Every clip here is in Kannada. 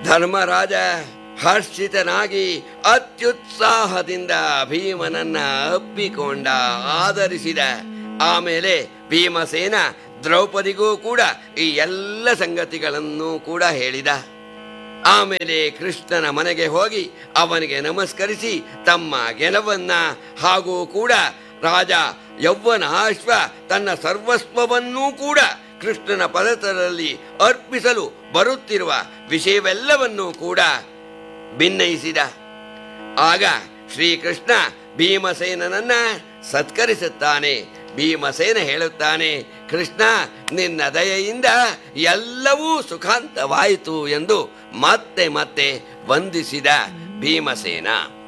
ಧರ್ಮರಾಜ ಹರ್ಷಿತನಾಗಿ ಅತ್ಯುತ್ಸಾಹದಿಂದ ಭೀಮನನ್ನ ಅಪ್ಪಿಕೊಂಡ ಆದರಿಸಿದ ಆಮೇಲೆ ಭೀಮಸೇನ ದ್ರೌಪದಿಗೂ ಕೂಡ ಈ ಎಲ್ಲ ಸಂಗತಿಗಳನ್ನು ಕೂಡ ಹೇಳಿದ ಆಮೇಲೆ ಕೃಷ್ಣನ ಮನೆಗೆ ಹೋಗಿ ಅವನಿಗೆ ನಮಸ್ಕರಿಸಿ ತಮ್ಮ ಗೆಲವನ್ನ ಹಾಗೂ ಕೂಡ ರಾಜ ಯೌವನ ಅಶ್ವ ತನ್ನ ಸರ್ವಸ್ವವನ್ನೂ ಕೂಡ ಕೃಷ್ಣನ ಪದತದಲ್ಲಿ ಅರ್ಪಿಸಲು ಬರುತ್ತಿರುವ ವಿಷಯವೆಲ್ಲವನ್ನೂ ಕೂಡ ಭಿನ್ನಯಿಸಿದ ಆಗ ಶ್ರೀಕೃಷ್ಣ ಭೀಮಸೇನನನ್ನ ಸತ್ಕರಿಸುತ್ತಾನೆ ಭೀಮಸೇನ ಹೇಳುತ್ತಾನೆ ಕೃಷ್ಣ ನಿನ್ನ ದಯೆಯಿಂದ ಎಲ್ಲವೂ ಸುಖಾಂತವಾಯಿತು ಎಂದು ಮತ್ತೆ ಮತ್ತೆ ವಂದಿಸಿದ ಭೀಮಸೇನ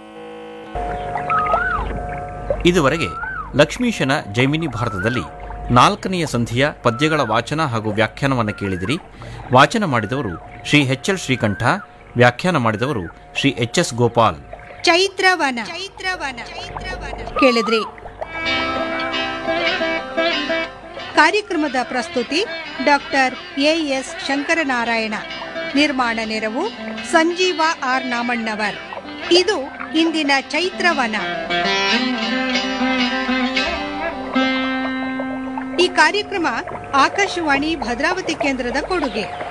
ಇದುವರೆಗೆ ಲಕ್ಷ್ಮೀಶನ ಜೈಮಿನಿ ಭಾರತದಲ್ಲಿ ನಾಲ್ಕನೆಯ ಸಂಧಿಯ ಪದ್ಯಗಳ ವಾಚನ ಹಾಗೂ ವ್ಯಾಖ್ಯಾನವನ್ನು ಕೇಳಿದಿರಿ ವಾಚನ ಮಾಡಿದವರು ಶ್ರೀ ಎಚ್ ಎಲ್ ಶ್ರೀಕಂಠ ವ್ಯಾಖ್ಯಾನ ಮಾಡಿದವರು ಶ್ರೀ ಎಚ್ ಎಸ್ ಗೋಪಾಲ್ ಚೈತ್ರವನ ಚೈತ್ರವನ ಕೇಳಿದ್ರಿ ಕಾರ್ಯಕ್ರಮದ ಪ್ರಸ್ತುತಿ ಡಾಕ್ಟರ್ ಎ ಎಸ್ ಶಂಕರನಾರಾಯಣ ನಿರ್ಮಾಣ ನೆರವು ಸಂಜೀವ ಆರ್ ನಾಮಣ್ಣವರ್ ಇದು ಇಂದಿನ ಚೈತ್ರವನ ಈ ಕಾರ್ಯಕ್ರಮ ಆಕಾಶವಾಣಿ ಭದ್ರಾವತಿ ಕೇಂದ್ರದ ಕೊಡುಗೆ